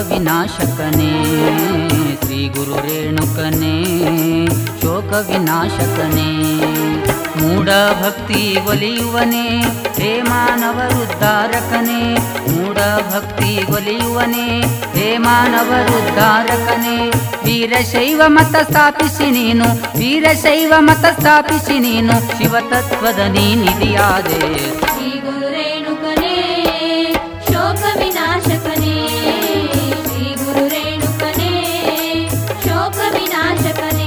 ವಿನಾಶಕನೇ ಶ್ರೀ ಗುರು ರೇಣುಕನೇ ಶೋಕ ವಿನಾಶಕನೇ ಮೂಢ ಭಕ್ತಿ ಒಲಿಯುವನೇ ಹೇ ಮಾನವರುದ್ಧಾರಕನೇ ಮೂಢ ಭಕ್ತಿ ಒಲಿಯುವನೇ ಹೇ ಮಾನವರುದ್ಧಾರಕನೇ ವೀರಶೈವ ಮತ ಸ್ಥಾಪಿಸಿ ನೀನು ವೀರಶೈವ ಮತ ಸ್ಥಾಪಿಸಿ ನೀನು ಶಿವತತ್ವದ ನೀನಿದಿಯಾದೆ ಶ್ರೀ ಗುರು ರೇಣುಕನೇ ಶೋಕ ವಿನಾಶಕನೇ ಶ್ರೀ ಗುರು ರೇಣುಕನೇ ಶೋಕ ವಿನಾಶಕನೇ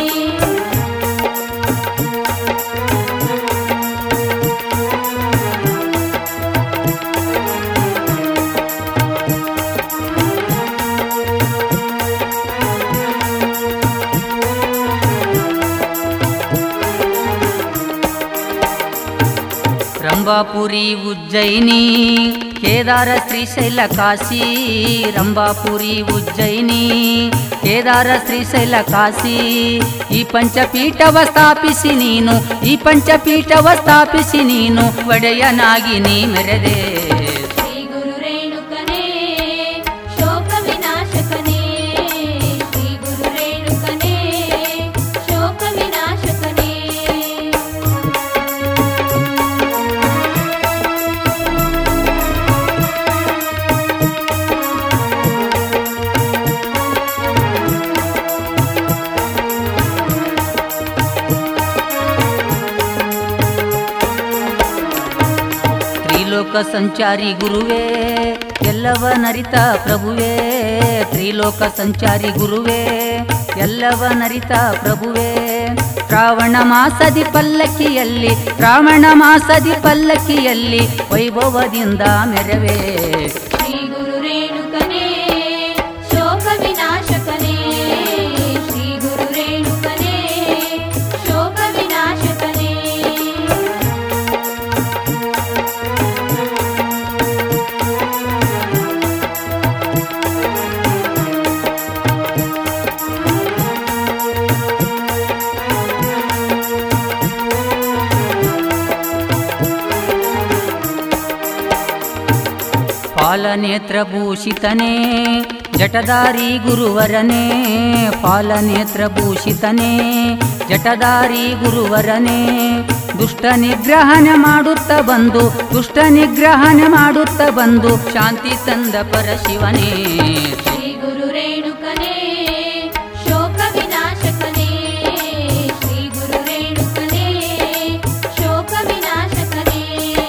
ರಂಭಾಪುರಿ ಉಜ್ಜಯಿನಿ ಕೇದಾರ ಶ್ರೀಶೈಲ ಕಾಶಿ ರಂಭಾಪುರಿ ಉಜ್ಜಯಿನಿ ಕೇದಾರ ಶ್ರೀಶೈಲ ಕಾಶಿ ಈ ಪಂಚಪೀಠವ ಸ್ಥಾಪಿಸಿ ನೀನು ಈ ಪಂಚಪೀಠವ ಸ್ಥಾಪಿಸಿ ನೀನು ಒಡೆಯನಾಗಿ ನೀ ಮೆರೆದೆ ಶ್ರೀ ಗುರು ರೇಣುಕನೇ ಶೋಕ ವಿನಾಶಕನೇ ಶ್ರೀ ಗುರು ರೇಣುಕನೇ ಶೋಕ ವಿನಾಶಕನೇ ತ್ರಿಲೋಕ ಸಂಚಾರಿ ಗುರುವೇ ಎಲ್ಲವ ನರಿತ ಪ್ರಭುವೇ ತ್ರಿಲೋಕ ಸಂಚಾರಿ ಗುರುವೇ ಎಲ್ಲವ ನರಿತ ಪ್ರಭುವೇ ಶ್ರಾವಣ ಮಾಸದಿ ಪಲ್ಲಕ್ಕಿಯಲ್ಲಿ ಶ್ರಾವಣ ಮಾಸದಿ ಪಲ್ಲಕ್ಕಿಯಲ್ಲಿ ವೈಭವದಿಂದ ಮೆರವೇ ಶ್ರೀ ಗುರು ರೇಣುಕನೇ ಶೋಕ ವಿನಾಶಕನೇ ಶ್ರೀ ಗುರು ರೇಣುಕನೇ ಶೋಕ ವಿನಾಶಕನೇ ಪಾಲನೇತ್ರಭೂಷಿತನೇ ಜಟದಾರಿ ಗುರುವರನೇ ಪಾಲನೇತ್ರಭೂಷಿತನೇ ಜಟದಾರಿ ಗುರುವರನೇ ದುಷ್ಟ ನಿಗ್ರಹಣ ಮಾಡುತ್ತ ಬಂದು ದುಷ್ಟ ನಿಗ್ರಹಣ ಮಾಡುತ್ತ ಬಂದು ಶಾಂತಿ ತಂದ ಪರಶಿವನೇ ಶ್ರೀ ಗುರು ರೇಣುಕನೇ ಶೋಕ ವಿನಾಶಕನೇ ಶ್ರೀ ಗುರು ರೇಣುಕನೇ ಶೋಕ ವಿನಾಶಕನೇ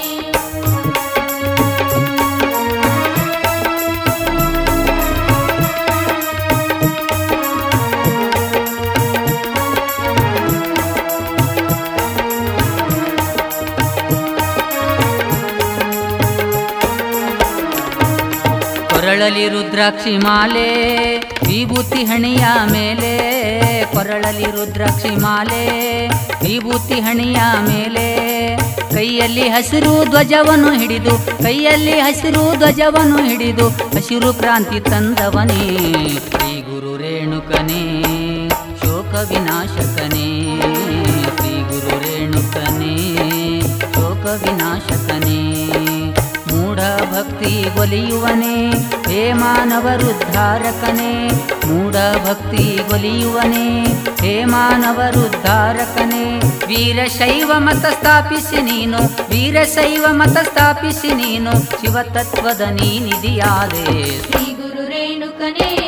ಕೊರಳಲಿ ರುದ್ರಾಕ್ಷಿ ಮಾಲೆ ವಿಭೂತಿ ಹಣಿಯ ಮೇಲೆ ಕೊರಳಲಿ ರುದ್ರಾಕ್ಷಿ ಮಾಲೆ ವಿಭೂತಿ ಹಣಿಯ ಮೇಲೆ ಕೈಯಲ್ಲಿ ಹಸಿರು ಧ್ವಜವನ್ನು ಹಿಡಿದು ಕೈಯಲ್ಲಿ ಹಸಿರು ಧ್ವಜವನ್ನು ಹಿಡಿದು ಹಸಿರು ಕ್ರಾಂತಿ ತಂದವನೇ ಶ್ರೀ ಗುರು ರೇಣುಕನೇ ಶೋಕ ವಿನಾಶಕನೇ ಶ್ರೀ ಗುರು ರೇಣುಕನೇ ಶೋಕ ವಿನಾಶಕನೇ ಮೂಢ ಭಕ್ತಿ ಒಲಿಯುವನೇ ಹೇ ಮಾನವರುದ್ಧಾರಕನೇ ಮೂಢ ಭಕ್ತಿ ಒಲಿಯುವನೇ ಹೇ ಮಾನವರುದ್ಧಾರಕನೇ ವೀರಶೈವ ಮತ ಸ್ಥಾಪಿಸಿ ನೀನು ವೀರಶೈವ ಮತ ಸ್ಥಾಪಿಸಿ ನೀನು ಶಿವತತ್ವದ ನೀನಿದಿಯಾದೆ ಶ್ರೀ ಗುರು ರೇಣುಕನೇ